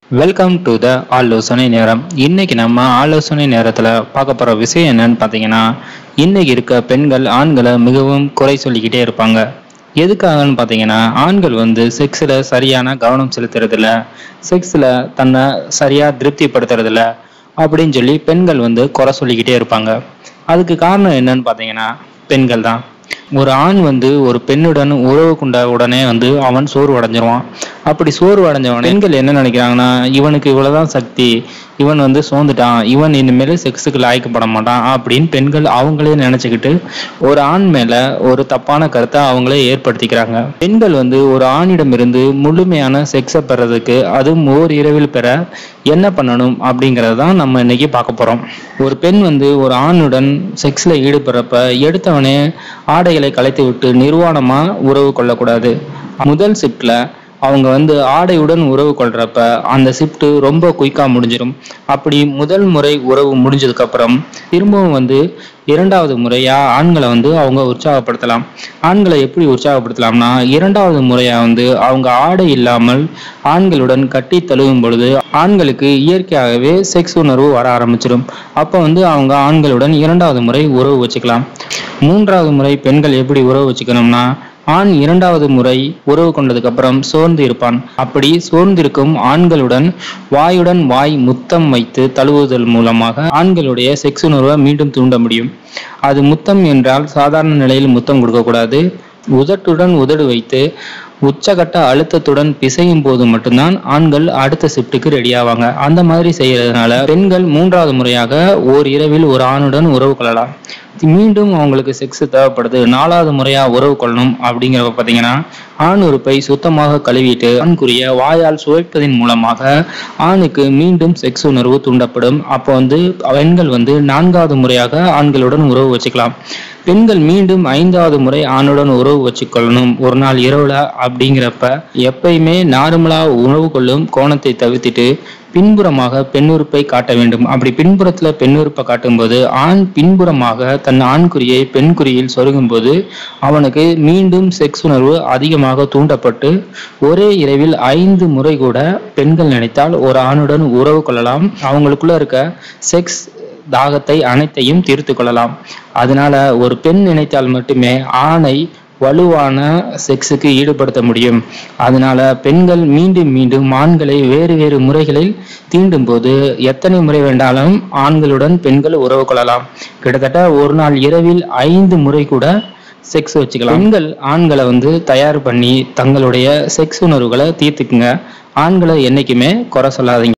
welcome to the ஆலோசனை நேரம் இன்னைக்கு நம்ம ஆலோசனை நேரத்தில் பார்க்க போகிற விஷயம் என்னன்னு பார்த்தீங்கன்னா இன்னைக்கு இருக்க பெண்கள் ஆண்களை மிகவும் குறை சொல்லிக்கிட்டே இருப்பாங்க எதுக்காகன்னு பார்த்தீங்கன்னா ஆண்கள் வந்து செக்ஸில் சரியான கவனம் செலுத்துறதில்ல செக்ஸில் தன்னை சரியாக திருப்திப்படுத்துறதில்ல அப்படின்னு சொல்லி பெண்கள் வந்து குறை சொல்லிக்கிட்டே இருப்பாங்க அதுக்கு காரணம் என்னன்னு பார்த்தீங்கன்னா பெண்கள் தான் ஒரு ஆண் வந்து ஒரு பெண்ணுடன் உறவு கொண்ட உடனே வந்து அவன் சோர்வு அடைஞ்சிருவான் அப்படி சோர்வு அடைஞ்சவன் பெண்கள் என்ன நினைக்கிறாங்கன்னா இவனுக்கு இவ்வளவுதான் சக்தி இவன் வந்து சோர்ந்துட்டான் இவன் இனிமேல் செக்ஸுக்கு லாய்க்கப்பட மாட்டான் அப்படின்னு பெண்கள் அவங்களே நினைச்சுக்கிட்டு ஒரு ஆண் மேல ஒரு தப்பான கருத்தை அவங்களே ஏற்படுத்திக்கிறாங்க பெண்கள் வந்து ஒரு ஆணிடமிருந்து முழுமையான செக்ஸை பெறதுக்கு அதுவும் ஓர் இரவில் பெற என்ன பண்ணணும் அப்படிங்கறத தான் நம்ம இன்னைக்கு பார்க்க போறோம் ஒரு பெண் வந்து ஒரு ஆணுடன் செக்ஸ்ல ஈடுபடுறப்ப எடுத்தவனே ஆடைகளை கலைத்து விட்டு நிர்வாணமா உறவு கொள்ளக்கூடாது முதல் ஷிப்ட்ல அவங்க வந்து ஆடையுடன் உறவு கொள்றப்ப அந்த ஷிஃப்ட் ரொம்ப குயிக்கா முடிஞ்சிடும் அப்படி முதல் முறை உறவு முடிஞ்சதுக்கு அப்புறம் திரும்பவும் வந்து இரண்டாவது முறையா ஆண்களை வந்து அவங்க உற்சாகப்படுத்தலாம் ஆண்களை எப்படி உற்சாகப்படுத்தலாம்னா இரண்டாவது முறையா வந்து அவங்க ஆடை இல்லாமல் ஆண்களுடன் கட்டி தழுவும் பொழுது ஆண்களுக்கு இயற்கையாகவே செக்ஸ் உணர்வு வர ஆரம்பிச்சிடும் அப்போ வந்து அவங்க ஆண்களுடன் இரண்டாவது முறை உறவு வச்சுக்கலாம் மூன்றாவது முறை பெண்கள் எப்படி உறவு வச்சுக்கணும்னா ஆண் இரண்டாவது முறை உறவு கொண்டதுக்கு அப்புறம் சோர்ந்து இருப்பான் அப்படி சோர்ந்திருக்கும் ஆண்களுடன் வாயுடன் வாய் முத்தம் வைத்து தழுவுதல் மூலமாக ஆண்களுடைய செக்ஸ் உணர்வை மீண்டும் தூண்ட முடியும் அது முத்தம் என்றால் சாதாரண நிலையில் முத்தம் கொடுக்கக்கூடாது உதட்டுடன் உதடு வைத்து உச்சகட்ட அழுத்தத்துடன் பிசையும் போது மட்டும்தான் ஆண்கள் அடுத்த ஷிஃப்ட்டுக்கு ரெடி ஆவாங்க அந்த மாதிரி செய்யறதுனால பெண்கள் மூன்றாவது முறையாக ஓர் இரவில் ஒரு ஆணுடன் உறவு கொள்ளலாம் மீண்டும் அவங்களுக்கு செக்ஸ் தேவைப்படுது நாலாவது முறையா உறவு கொள்ளணும் அப்படிங்கிறப்ப பார்த்தீங்கன்னா ஆண் உறுப்பை சுத்தமாக கழுவிட்டு ஆண்குரிய வாயால் சுவைப்பதன் மூலமாக ஆணுக்கு மீண்டும் செக்ஸ் உணர்வு தூண்டப்படும் அப்போ வந்து பெண்கள் வந்து நான்காவது முறையாக ஆண்களுடன் உறவு வச்சுக்கலாம் பெண்கள் மீண்டும் ஐந்தாவது முறை ஆணுடன் உறவு வச்சுக்கொள்ளணும் ஒரு நாள் இரவுல அப்படிங்கிறப்ப எப்பயுமே நார்மலா உறவு கொள்ளும் கோணத்தை தவிர்த்துட்டு பின்புறமாக பெண்ணுறுப்பை காட்ட வேண்டும் அப்படி பின்புறத்துல பெண்ணுறுப்பை காட்டும்போது ஆண் பின்புறமாக தன் ஆண்குறியை பெண்குறியில் சொருகும் போது அவனுக்கு மீண்டும் செக்ஸ் உணர்வு அதிகமாக தூண்டப்பட்டு ஒரே இரவில் ஐந்து முறை கூட பெண்கள் நினைத்தால் ஒரு ஆணுடன் உறவு கொள்ளலாம் அவங்களுக்குள்ள இருக்க செக்ஸ் தாகத்தை அனைத்தையும் தீர்த்து கொள்ளலாம் அதனால ஒரு பெண் நினைத்தால் மட்டுமே ஆணை வலுவான செக்ஸுக்கு ஈடுபடுத்த முடியும் அதனால பெண்கள் மீண்டும் மீண்டும் ஆண்களை வேறு வேறு முறைகளில் தீண்டும் போது எத்தனை முறை வேண்டாலும் ஆண்களுடன் பெண்கள் உறவு கொள்ளலாம் கிட்டத்தட்ட ஒரு நாள் இரவில் ஐந்து முறை கூட செக்ஸ் வச்சுக்கலாம் பெண்கள் ஆண்களை வந்து தயார் பண்ணி தங்களுடைய செக்ஸ் உணர்வுகளை தீர்த்துக்குங்க ஆண்களை என்னைக்குமே குறை சொல்லாதீங்க